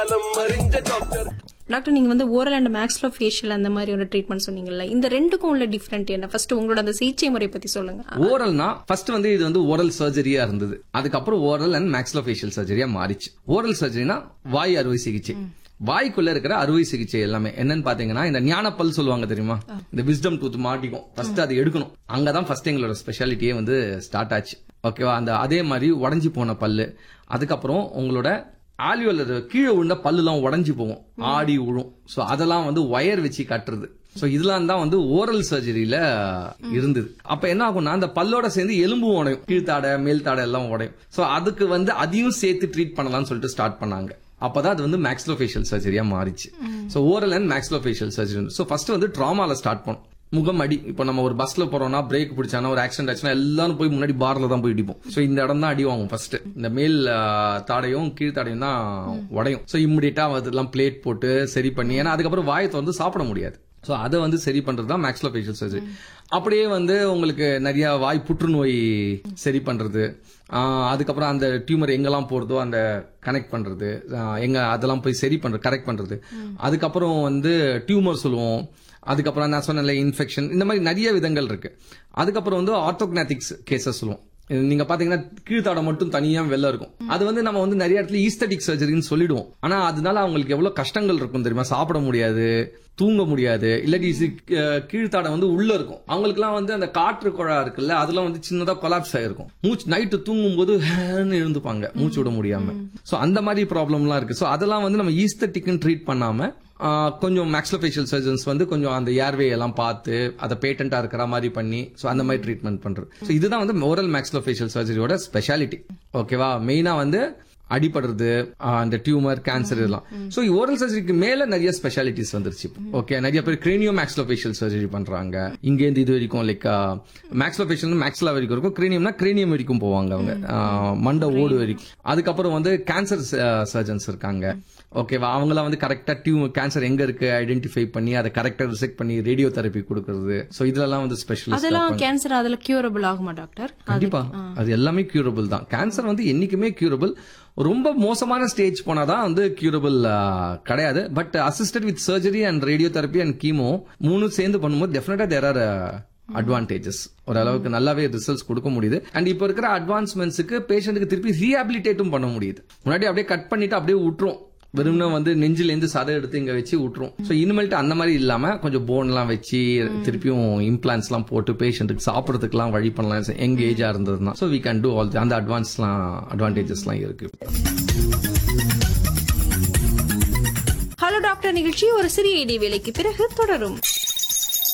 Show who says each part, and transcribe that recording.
Speaker 1: doctor நீங்க வந்து oral and மேக்ஸ்லோ facial அந்த மாதிரி ஒரு ட்ரீட்மெண்ட் சொன்னீங்கல்ல இந்த ரெண்டுக்கும் உள்ள டிஃபரெண்ட் என்ன ஃபர்ஸ்ட் உங்களோட அந்த சிகிச்சை முறை பத்தி சொல்லுங்க
Speaker 2: ஓரல்னா ஃபர்ஸ்ட் வந்து இது வந்து ஓரல் சர்ஜரியா இருந்தது அதுக்கப்புறம் ஓரல் அண்ட் மேக்ஸ்லோஃபேஷியல் சர்ஜரியா மாறிச்சு ஓரல் சர்ஜரினா வாய் அறுவை சிகிச்சை வாய்க்குள்ள இருக்கிற அறுவை சிகிச்சை எல்லாமே என்னன்னு பாத்தீங்கன்னா இந்த ஞானப்பல் சொல்லுவாங்க தெரியுமா இந்த விஸ்டம் டூத் மாட்டிக்கும் ஃபர்ஸ்ட் அதை எடுக்கணும் அங்கதான் ஃபர்ஸ்ட் எங்களோட ஸ்பெஷாலிட்டியே வந்து ஸ்டார்ட் ஆச்சு ஓகேவா அந்த அதே மாதிரி உடஞ்சி போன பல்லு அதுக்கப்புறம் உங்களோட ஆலியோலர் கீழே விழுந்த பல்லுலாம் உடஞ்சி போகும் ஆடி விழும் சோ அதெல்லாம் வந்து ஒயர் வச்சு கட்டுறது சோ இதெல்லாம் தான் வந்து ஓரல் சர்ஜரியில இருந்தது அப்ப என்ன ஆகும்னா அந்த பல்லோட சேர்ந்து எலும்பும் உடையும் கீழ்த்தாடை மேல் தாடை எல்லாம் உடையும் சோ அதுக்கு வந்து அதையும் சேர்த்து ட்ரீட் பண்ணலாம்னு சொல்லிட்டு ஸ்டார்ட் பண்ணாங்க அப்பதான் அது வந்து மேக்ஸ்லோஃபேஷியல் சர்ஜரியா மாறிச்சு so oral and maxillofacial surgery so first வந்து ட்ராமால ஸ்டார்ட் பண்ணோம் முகம் அடி இப்போ நம்ம ஒரு பஸ்ல போறோம்னா பிரேக் பிடிச்சானா ஒரு ஆக்சிடென்ட் ஆச்சுன்னா எல்லாரும் போய் முன்னாடி பார்ல தான் போய் இடிப்போம் சோ இந்த இடம் தான் அடி வாங்கும் ஃபர்ஸ்ட் இந்த மேல் ஆ, தாடையும் கீழ் தாடையும் தான் உடையும் சோ இம்மிடியட்டா அதெல்லாம் பிளேட் போட்டு சரி பண்ணி ஏன்னா அதுக்கப்புறம் வாயை திறந்து சாப்பிட முடியாது சோ அதை வந்து சரி பண்றது தான் மேக்ஸ்லோஃபேஷியல் சர்ஜரி அப்படியே வந்து உங்களுக்கு நிறைய வாய் புற்றுநோய் சரி பண்றது ஆஹ் அதுக்கப்புறம் அந்த டியூமர் எங்கெல்லாம் போறதோ அந்த கனெக்ட் பண்றது ஆஹ் எங்க அதெல்லாம் போய் சரி பண்றது கரெக்ட் பண்றது அதுக்கப்புறம் வந்து டியூமர் சொல்லுவோம் அதுக்கப்புறம் நான் சொன்னல இன்ஃபெக்ஷன் இந்த மாதிரி நிறைய விதங்கள் இருக்கு அதுக்கப்புறம் வந்து ஆர்த்தோக்னாட்டிக்ஸ் கேசஸ் சொல்லுவோம் நீங்க பாத்தீங்கன்னா கீழ்த்தாடை மட்டும் தனியா வெளில இருக்கும் அது வந்து நம்ம வந்து நிறைய இடத்துல ஈஸ்தட்டிக் சர்ஜரின்னு சொல்லிடுவோம் ஆனா அதனால அவங்களுக்கு எவ்வளவு கஷ்டங்கள் இருக்கும் தெரியுமா சாப்பிட முடியாது தூங்க முடியாது இல்லாட்டி சி- அஹ் கீழ்த்தாடை வந்து உள்ள இருக்கும் அவங்களுக்குலாம் வந்து அந்த காற்று குழா இருக்குல்ல அதெல்லாம் வந்து சின்னதா கொலாப்ஸ் ஆயிருக்கும் மூச்சு நைட்டு தூங்கும் போது ஹேன்னு எழுந்துப்பாங்க மூச்சு விட முடியாம சோ அந்த மாதிரி ப்ராப்ளம்லாம் இருக்கு சோ அதெல்லாம் வந்து நம்ம ஈஸ்தட்டிக்னு ட்ரீட் பண்ணாம ஆஹ் கொஞ்சம் மேக்ஸ்லோஃபேஷியல் சர்ஜன்ஸ் வந்து கொஞ்சம் அந்த ஏர்வே எல்லாம் பார்த்து அதை பேட்டண்டா இருக்கிற மாதிரி பண்ணி சோ அந்த மாதிரி ட்ரீட்மெண்ட் பண்றது சோ இதுதான் வந்து ஓரல் மேக்ஸ்லோஃபேஷியல் சர்ஜரியோட ஸ்பெஷாலிட்டி ஓகேவா மெயினா வந்து அடிபடுறது ஆஹ் அந்த டியூமர் கேன்சர் இதெல்லாம் சோ ஓரல் சர்ஜரிக்கு மேல நிறைய ஸ்பெஷாலிட்டிஸ் வந்துருச்சு ஓகே நிறைய பேர் கிரேனியோ மேக்ஸ்லோஃபேஷியல் சர்ஜரி பண்றாங்க இங்க இருந்து இது வரைக்கும் லைக் மேக்ஸ்லோஃபேஷியல் மேக்ஸ்லா வரைக்கும் இருக்கும் கிரேனியம்னா கிரேனியம் வரைக்கும் போவாங்க அவங்க ஆஹ் மண்டை ஓடு வரைக்கும் அதுக்கப்புறம் வந்து கேன்சர் சர்ஜன்ஸ் இருக்காங்க ஓகேவா அவங்களாம் வந்து கரெக்டா டியூமர் கேன்சர் எங்க இருக்கு ஐடென்டிஃபை பண்ணி அதை கரெக்டா ரிசெக்ட் பண்ணி ரேடியோ தெரப்பி கொடுக்கறது சோ இதெல்லாம் வந்து ஸ்பெஷலிஸ்ட்
Speaker 1: அதெல்லாம் கேன்சர் அதுல கியூரபிள் ஆகுமா டாக்டர்
Speaker 2: கண்டிப்பா அது எல்லாமே கியூரபிள் தான் கேன்சர் வந்து என்னைக்குமே கியூரபிள் ரொம்ப மோசமான ஸ்டேஜ் போனாதான் வந்து கியூரபிள் கிடையாது but assisted with surgery and radio therapy and chemo மூணு சேர்ந்து பண்ணும்போது டெஃபினட்டா தேர் ஆர் அட்வான்டேஜஸ் ஓரளவுக்கு நல்லாவே ரிசல்ட்ஸ் கொடுக்க முடியுது அண்ட் இப்போ இருக்கிற அட்வான்ஸ்மெண்ட்ஸுக்கு பேஷண்ட்டுக்கு திருப்பி ரீஹாபிலிட்டேட்டும் பண்ண முடியுது முன்னாடி அப்படியே கட் பண்ணிட்டு அப்படியே விட்டுரும் வெறும்னா வந்து நெஞ்சில இருந்து சதை எடுத்து இங்க வச்சு விட்டுரும் சோ இனிமேல்ட்டு அந்த மாதிரி இல்லாம கொஞ்சம் போன் எல்லாம் வச்சு திருப்பியும் இம்ப்ளான்ஸ் எல்லாம் போட்டு பேஷண்ட்டுக்கு சாப்பிடறதுக்குலாம் வழி பண்ணலாம் எங்க ஏஜா இருந்ததுன்னா so we can do all அந்த அட்வான்ஸ்லாம் அட்வான்டேஜஸ்லாம் இருக்கு
Speaker 1: ஹலோ டாக்டர் நிகழ்ச்சி ஒரு சிறிய இடைவேளைக்கு பிறகு தொடரும்